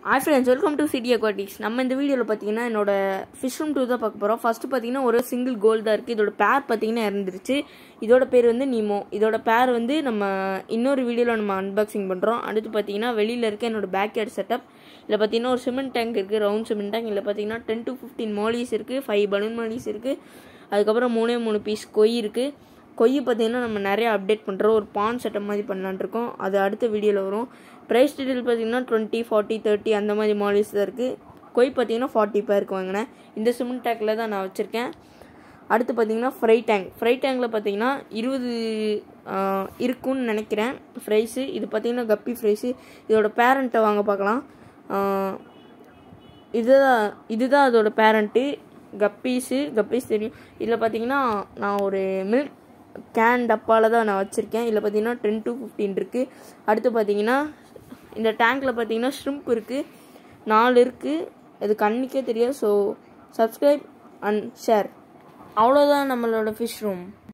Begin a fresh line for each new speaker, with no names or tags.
hi friends welcome to city aquatics நம்ம இந்த வீடியோவில் பார்த்தீங்கன்னா என்னோட ஃபிஷ் ரூம் டூ தான் பார்க்க போகிறோம் ஃபஸ்ட்டு பார்த்தீங்கன்னா ஒரு சிங்கிள் கோல் தான் இருக்குது இதோட பேர் பார்த்தீங்கன்னா இறந்துருச்சு இதோட பேர் வந்து நீமோ இதோட பேர் வந்து நம்ம இன்னொரு வீடியோவில் நம்ம அன்பாக்சிங் பண்ணுறோம் அடுத்து பார்த்தீங்கன்னா வெளியில் இருக்க என்னோட பேக் யார்ட் செட்டப் இதில் பார்த்தீங்கன்னா ஒரு சிமெண்ட் டேங்க் இருக்குது ரவுண்ட் சிமெண்ட் டேங்க் இதில் பார்த்தீங்கன்னா டென் டு ஃபிஃப்டீன் மாலிஸ் இருக்குது ஃபைவ் பலூன் மாலிஸ் இருக்குது அதுக்கப்புறம் மூணே மூணு பீஸ் கொய் இருக்குது கொய் பார்த்தீங்கன்னா நம்ம நிறைய அப்டேட் பண்ணுறோம் ஒரு பான் செட்டப் மாதிரி பண்ணலான்னு இருக்கோம் அது அடுத்த வீடியோவில் வரும் ப்ரைஸ் டீட்டெயில் பார்த்தீங்கன்னா டுவெண்ட்டி ஃபார்ட்டி தேர்ட்டி அந்த மாதிரி மாடல்ஸ் தான் இருக்குது கொய் பார்த்தீங்கன்னா ஃபார்ட்டி பேருக்கு வாங்கினேன் இந்த சிமெண்ட் டேங்கில் தான் நான் வச்சுருக்கேன் அடுத்து பார்த்தீங்கன்னா ஃப்ரை டேங்க் ஃப்ரை டேங்கில் பார்த்தீங்கன்னா இருபது இருக்கும்னு நினைக்கிறேன் ஃப்ரைஸு இது பார்த்தீங்கன்னா கப்பி ஃப்ரைஸு இதோட பேரண்ட்டை வாங்க பார்க்கலாம் இதுதான் இதுதான் அதோட பேரண்ட்டு கப்பீஸு கப்பீஸ் தெரியும் இதில் பார்த்தீங்கன்னா நான் ஒரு மில்க் கேன் டப்பாவில் தான் நான் வச்சுருக்கேன் இதில் பார்த்தீங்கன்னா டென் டு ஃபிஃப்டீன் இருக்குது அடுத்து பார்த்தீங்கன்னா இந்த டேங்க்கில் பார்த்தீங்கன்னா ஷ்ரிம்ப் இருக்குது நாலு இருக்குது அது கண்ணுக்கே தெரியாது ஸோ சப்ஸ்கிரைப் அண்ட் ஷேர் அவ்வளோதான் நம்மளோட ஃபிஷ் ரூம்